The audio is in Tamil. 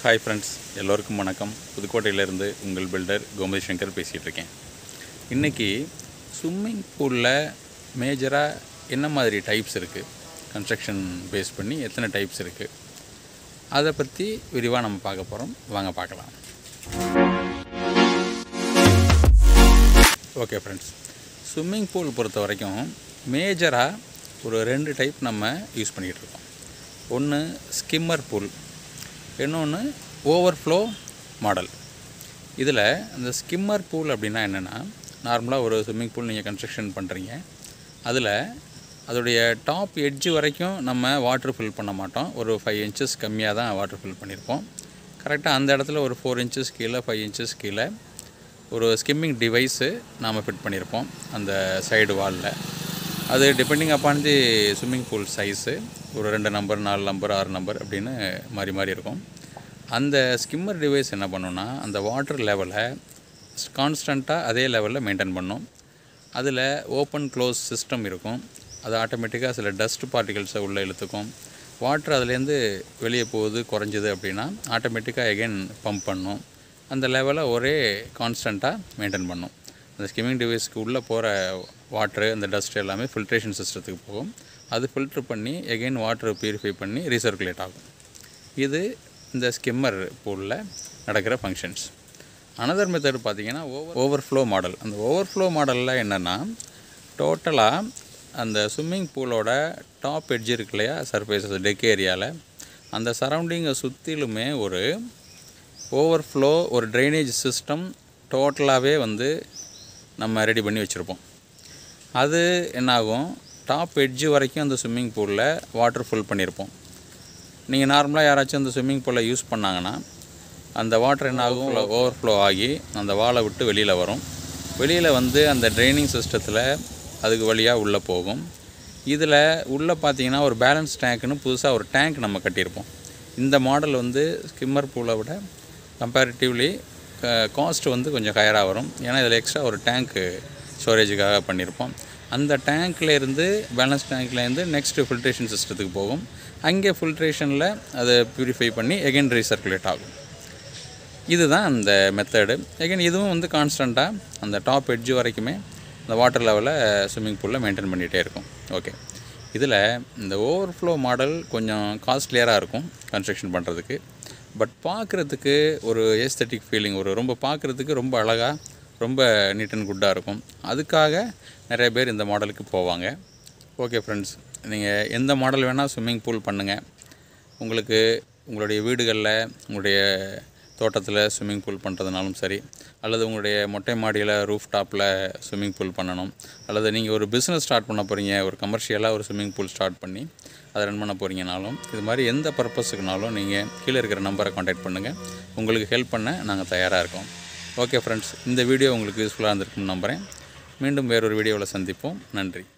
ஹாய் ஃப்ரெண்ட்ஸ் எல்லோருக்கும் வணக்கம் புதுக்கோட்டையிலேருந்து உங்கள் பில்டர் கோமதி சங்கர் பேசிகிட்டு இருக்கேன் இன்றைக்கி ஸ்விம்மிங் பூலில் மேஜராக என்ன மாதிரி டைப்ஸ் இருக்குது கன்ஸ்ட்ரக்ஷன் பேஸ் பண்ணி எத்தனை டைப்ஸ் இருக்குது அதை பற்றி விரிவாக நம்ம பார்க்க போகிறோம் வாங்க பார்க்கலாம் ஓகே ஃப்ரெண்ட்ஸ் ஸ்விம்மிங் பூல் பொறுத்த வரைக்கும் மேஜராக ஒரு ரெண்டு டைப் நம்ம யூஸ் பண்ணிகிட்டு இருக்கோம் ஒன்று ஸ்கிம்மர் பூல் இன்னொன்று ஓவர்ஃப்ளோ மாடல் இதில் இந்த ஸ்கிம்மர் பூல் அப்படின்னா என்னென்னா நார்மலாக ஒரு ஸ்விம்மிங் பூல் நீங்கள் கன்ஸ்ட்ரக்ஷன் பண்ணுறீங்க அதில் அதோடைய டாப் எட்ஜு வரைக்கும் நம்ம வாட்டர் ஃபில் பண்ண மாட்டோம் ஒரு ஃபைவ் இன்ச்சஸ் கம்மியாக தான் வாட்டர் ஃபில் பண்ணியிருப்போம் கரெக்டாக அந்த இடத்துல ஒரு ஃபோர் இன்ச்சஸ் கீழே ஃபைவ் இன்ச்சஸ் கீழே ஒரு ஸ்கிம்மிங் டிவைஸு நாம் ஃபிட் பண்ணியிருப்போம் அந்த சைடு வாலில் அது depending upon the swimming pool size ஒரு ரெண்டு நம்பர் நாலு நம்பர் ஆறு நம்பர் அப்படின்னு மாறி மாறி இருக்கும் அந்த ஸ்கிம்மர் டிவைஸ் என்ன பண்ணுன்னா அந்த வாட்டர் லெவலை கான்ஸ்டண்ட்டாக அதே லெவலில் மெயின்டைன் பண்ணும் அதில் ஓப்பன் க்ளோஸ் சிஸ்டம் இருக்கும் அது ஆட்டோமேட்டிக்காக சில டஸ்ட் பார்ட்டிகல்ஸை உள்ளே இழுத்துக்கும் வாட்டர் அதுலேருந்து வெளியே போகுது குறைஞ்சிது அப்படின்னா ஆட்டோமேட்டிக்காக எகைன் பம்ப் பண்ணும் அந்த லெவலை ஒரே கான்ஸ்டண்ட்டாக மெயின்டைன் பண்ணும் அந்த ஸ்கிம்மிங் டிவைஸ்க்கு உள்ளே போகிற வாட்ரு அந்த டஸ்ட் எல்லாமே ஃபில்ட்ரேஷன் சிஸ்டத்துக்கு போகும் அது ஃபில்ட்ரு பண்ணி எகெயின் வாட்டரை ப்யூரிஃபை பண்ணி ரீசர்க்குலேட் ஆகும் இது இந்த ஸ்கிம்மர் பூலில் நடக்கிற ஃபங்க்ஷன்ஸ் அனதர் மெத்தட் பார்த்தீங்கன்னா ஓவர் ஓவர்ஃப்ளோ மாடல் அந்த ஓவர்ஃப்ளோ மாடலில் என்னென்னா டோட்டலாக அந்த ஸ்விம்மிங் பூலோட டாப் எட்ஜ் இருக்கு இல்லையா சர்ஃபேஸஸ் டெக் ஏரியாவில் அந்த சரௌண்டிங்கை சுற்றிலுமே ஒரு ஓவர்ஃப்ளோ ஒரு ட்ரைனேஜ் சிஸ்டம் டோட்டலாகவே வந்து நம்ம ரெடி பண்ணி வச்சுருப்போம் அது என்னாகும் டாப் எட்ஜு வரைக்கும் அந்த ஸ்விம்மிங் பூலில் வாட்டர் ஃபில் பண்ணியிருப்போம் நீங்கள் நார்மலாக யாராச்சும் அந்த ஸ்விம்மிங் பூலை யூஸ் பண்ணாங்கன்னா அந்த வாட்டர் என்னாகும் ஓவர்ஃப்ளோ ஆகி அந்த வாலை விட்டு வெளியில் வரும் வெளியில் வந்து அந்த ட்ரைனிங் சிஸ்டத்தில் அதுக்கு வழியாக உள்ளே போகும் இதில் உள்ளே பார்த்தீங்கன்னா ஒரு பேலன்ஸ் டேங்க்னு புதுசாக ஒரு டேங்க் நம்ம கட்டியிருப்போம் இந்த மாடல் வந்து ஸ்கிம்மர் பூலை விட கம்பேரிட்டிவ்லி காஸ்ட் வந்து கொஞ்சம் ஹையராக வரும் ஏன்னா இதில் எக்ஸ்ட்ரா ஒரு டேங்க்கு ஸ்டோரேஜுக்காக பண்ணியிருப்போம் அந்த டேங்க்லேருந்து பேலன்ஸ் டேங்க்லேருந்து நெக்ஸ்ட்டு ஃபில்ட்ரேஷன் சிஸ்டத்துக்கு போகும் அங்கே ஃபில்ட்ரேஷனில் அதை ப்யூரிஃபை பண்ணி எகைன் ரீசர்க்குலேட் ஆகும் இதுதான் அந்த மெத்தடு எகைன் இதுவும் வந்து கான்ஸ்டண்ட்டாக அந்த டாப் எட்ஜு வரைக்குமே அந்த வாட்டர் லெவலை ஸ்விம்மிங் பூலில் மெயின்டைன் பண்ணிகிட்டே இருக்கும் ஓகே இதில் இந்த ஓவர்ஃப்ளோ மாடல் கொஞ்சம் காஸ்ட்லியராக இருக்கும் கன்ஸ்ட்ரக்ஷன் பண்ணுறதுக்கு பட் பார்க்குறதுக்கு ஒரு ஏஸ்தட்டிக் ஃபீலிங் ஒரு ரொம்ப பார்க்குறதுக்கு ரொம்ப அழகாக ரொம்ப நீட் அண்ட் குட்டாக இருக்கும் அதுக்காக நிறைய பேர் இந்த மாடலுக்கு போவாங்க ஓகே ஃப்ரெண்ட்ஸ் நீங்கள் எந்த மாடல் வேணால் ஸ்விம்மிங் பூல் பண்ணுங்கள் உங்களுக்கு உங்களுடைய வீடுகளில் உங்களுடைய தோட்டத்தில் ஸ்விம்மிங் பூல் பண்ணுறதுனாலும் சரி அல்லது உங்களுடைய மொட்டை மாடியில் ரூஃப் டாப்பில் ஸ்விம்மிங் பூல் பண்ணணும் அல்லது நீங்கள் ஒரு பிஸ்னஸ் ஸ்டார்ட் பண்ண போகிறீங்க ஒரு கமர்ஷியலாக ஒரு ஸ்விம்மிங் பூல் ஸ்டார்ட் பண்ணி அதை ரன் பண்ண போகிறீங்கனாலும் இது மாதிரி எந்த பர்பஸுக்குனாலும் நீங்கள் கீழே இருக்கிற நம்பரை காண்டாக்ட் பண்ணுங்கள் உங்களுக்கு ஹெல்ப் பண்ண நாங்கள் தயாராக இருக்கோம் ஓகே ஃப்ரெண்ட்ஸ் இந்த வீடியோ உங்களுக்கு யூஸ்ஃபுல்லாக இருந்திருக்கும்னு நம்புகிறேன் மீண்டும் வேறொரு வீடியோவில் சந்திப்போம் நன்றி